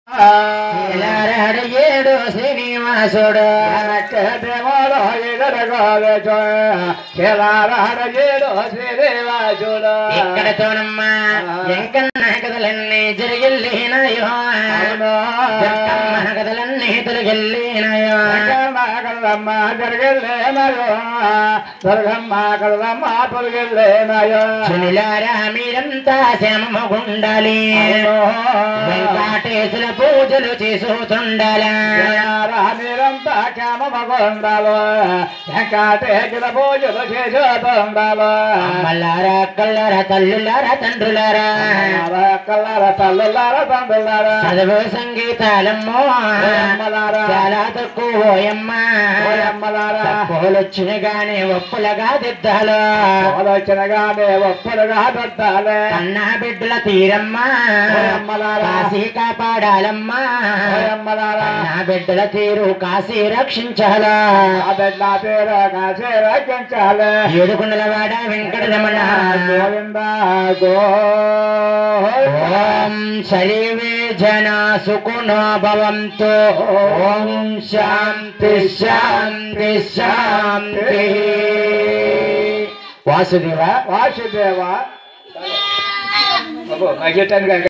ఎలారాడు ఏడు శ్రీనివాసుడు ఇక్కడ చూడమ్మా ఎంకన్న కథలన్నీ జరిగిల్లినాయో ఎంకన్న కథలన్నీ తొలగిల్లినాయో సునిలారా మీరంతా శ్యామగుండాలి వెంకటేశ్వర పూజలు చేసుతుండాలా మీరంతా క్షేమ మగొండాలు వెంకటేశ్వర పూజలు చేసేతుండాలు అమ్మలారా అక్కలారా తల్లులారా తండ్రులారా కల్లార తల్లులారా తండ్రులారా చదువు సంగీతాలమ్మో అమ్మలారా చాలా తక్కువ ఓయమ్మ అమ్మలారా పోలొచ్చిన గాని ఒప్పులుగా దిద్దాలు ఆలోచనగానే ఒప్పుడుగా దొద్దాలే అన్నా బిడ్డల తీరమ్మా అమ్మలారా కాశీ కాపాడాలమ్మా అమ్మలారా నా బిడ్డల తీరు కాశీ రక్షించాలా అదెట్లా పేరు కాసే రక్షించాలే ఏడుకుండల వాడ వెంకటరమణ గోవింద గో ఓం శరీవే జన సుఖునో భవంతు ఓం శాంతి శాంతి శాంతి వాసుదేవ వాసుదేవ బాబు నాకు